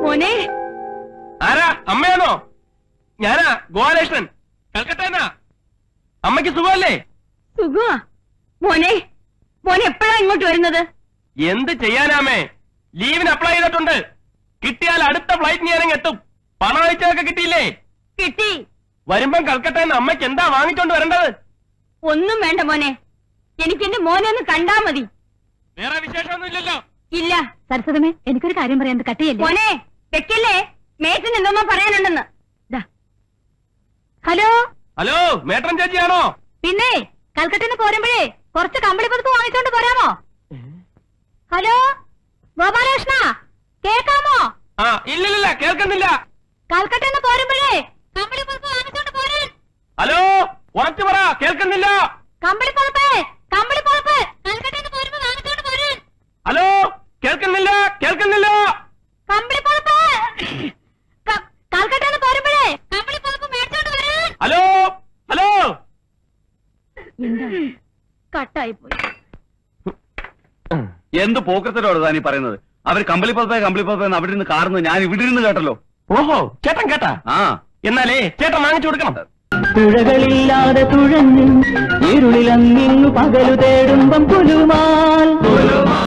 മോനെ ആരാ അമ്മയാണോ ഞാനാ ഗോപാലകൃഷ്ണൻ കൽക്കട്ടന്നാ അമ്മയ്ക്ക് സുഖമല്ലേ സുഖമാ മോനെ മോനെ എപ്പോഴാ ഇങ്ങോട്ട് വരുന്നത് എന്ത് ചെയ്യാനാമേ ലീവിന് അപ്ലൈ ചെയ്തിട്ടുണ്ട് കിട്ടിയാൽ അടുത്ത ഫ്ലൈറ്റ് ഞാനങ്ങ് എത്തും പണം അയച്ചതൊക്കെ കിട്ടിയില്ലേ കിട്ടി വരുമ്പം കൽക്കട്ടന്ന് അമ്മയ്ക്ക് എന്താ വാങ്ങിച്ചോണ്ട് വരേണ്ടത് ഒന്നും വേണ്ട മോനെ എനിക്ക് എന്റെ മോനെ ഒന്ന് കണ്ടാ മതി വേറെ വിശേഷമൊന്നുമില്ലല്ലോ ഇല്ല സരസ്വതമേ എനിക്കൊരു കാര്യം പറയാൻ കട്ടിയല്ലേ മോനെ വെക്കല്ലേ മേറ്റിന് എന്തോന്നോ പറയാനുണ്ടെന്ന് ഹലോ ഹലോ മേട്ടൻ ചേച്ചിയാണോ പിന്നെ കൽക്കട്ടിന്ന് പോരുമ്പോഴേ കുറച്ച് കമ്പിളി പുതുപ്പ് വാങ്ങിച്ചോണ്ട് പോരാമോ ഹലോ ഗോപാലകൃഷ്ണ കേക്കാമോ ആ ഇല്ലില്ല കേൾക്കുന്നില്ല കൽക്കട്ടിന്ന് പോരുമ്പോഴേ കമ്പിളി പുതുപ്പ് വാങ്ങിച്ചോണ്ട് പോരാൻ ഹലോ ഉറച്ചു പറ കേൾക്കുന്നില്ല കമ്പിളി പുതുപ്പ് കമ്പിളി പുതുപ്പ് കൽക്കട്ടിന്ന് പോരുമ്പോ വാങ്ങിച്ചോണ്ട് പോരാൻ ഹലോ കേൾക്കുന്നില്ല കേൾക്കുന്നില്ല കമ്പിളി പുതുപ്പ് ക- കൽക്കട്ടിന്ന് പോരുമ്പോഴേ കമ്പിളി പുതുപ്പ് മേടിച്ചോണ്ട് വരാൻ ഹലോ ഹലോ കട്ടായി പോയി എന്ത് പോക്കത്തിലോട് താനീ പറയുന്നത് അവർ കമ്പിളി പതപ്പേ കമ്പിളി പതപ്പേ അവിടെ നിന്ന് കാറുന്നത് ഞാൻ ഇവിടെ ഇരുന്ന് കേട്ടല്ലോ ഓഹോ ചേട്ടൻ കേട്ടാ ആ എന്നാലേ ചേട്ടൻ വാങ്ങിച്ചു കൊടുക്കണം തുഴകളില്ലാതെ തുഴഞ്ഞു ഇരുളിലങ്ങിങ്ങു പകലു തേടുമ്പം പുലുമാൽ